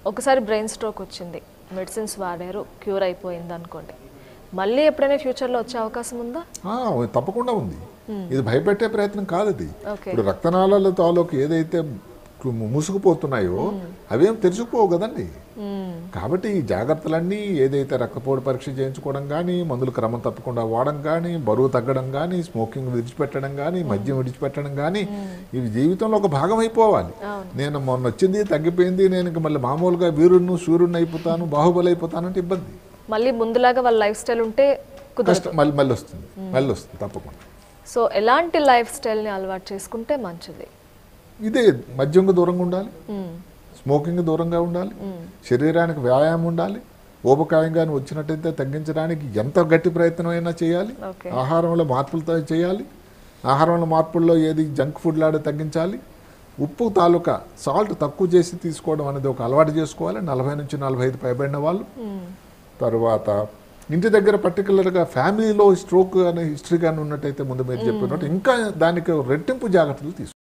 ఒకసారి brain stroke వచ్చింది medicines వాడారు క్యూర్ అయిపోయింది అనుకోండి మళ్ళీ ఎప్పుడైనా ఫ్యూచర్లో వచ్చే అవకాశం ఉందా ఆ, తప్పకుండా ఉంది ఇది భయపెట్టే ప్రయత్నం కాదు ఇది ఓకే ఇప్పుడు రక్తనాళాల తాలూకు ఏదైతే మూసుకుపోతున్నాయో అవేం తెరుచుకుపోవు కదండి మ్మ్. కాబట్టి ఈ జాగ్రత్తలన్నీ ఏదైతే రక్తపోటు పరీక్ష చేయించుకోవడం కానీ మందులు క్రమం తప్పకుండా వాడడం కానీ బరువు తగ్గడం కానీ స్మోకింగ్ విడిచిపెట్టడం కానీ మద్యం విడిచిపెట్టడం కానీ ఇవి జీవితంలో ఒక భాగం అయిపోవాలి అవును. నేను మొన్న వచ్చింది తగ్గిపోయింది నేను ఇంక మళ్ళీ మామూలుగా వీరుణ్ణి సూర్యుడిని అయిపోతాను బాహుబలి అయిపోతానంటే ఇబ్బంది మళ్ళీ ముందులాగా వాళ్ళ లైఫ్ స్టైల్ ఉంటే కుదరదు కష్టం మళ్ళీ మళ్ళీ వస్తుంది మళ్ళీ వస్తుంది తప్పకుండా సో ఎలాంటి లైఫ్ స్టైల్ని అలవాటు చేసుకుంటే మంచిది ఇదే మద్యంకు దూరంగా ఉండాలి మ్మ్. స్మోకింగ్ దూరంగా ఉండాలి శరీరానికి వ్యాయామం ఉండాలి ఊబకాయంగా వచ్చినట్టయితే తగ్గించడానికి ఎంత గట్టి ప్రయత్నం అయినా చేయాలి ఓకే ఆహారంలో మార్పులతో చేయాలి ఆహారంలో మార్పుల్లో ఏది జంక్ ఫుడ్ లాడే తగ్గించాలి ఉప్పు తాలూకా సాల్ట్ తక్కువ చేసి తీసుకోవడం అనేది ఒక అలవాటు చేసుకోవాలి నలభై నుంచి నలభై ఐదు పైబడిన వాళ్ళు మ్మ్. తర్వాత ఇంటి దగ్గర పర్టికులర్గా ఫ్యామిలీలో స్ట్రోక్ అనే హిస్టరీ కానీ ఉన్నట్టయితే ముందు మీరు చెప్పినట్టు ఇంకా దానికి రెట్టింపు జాగ్రత్తలు తీసుకోవాలి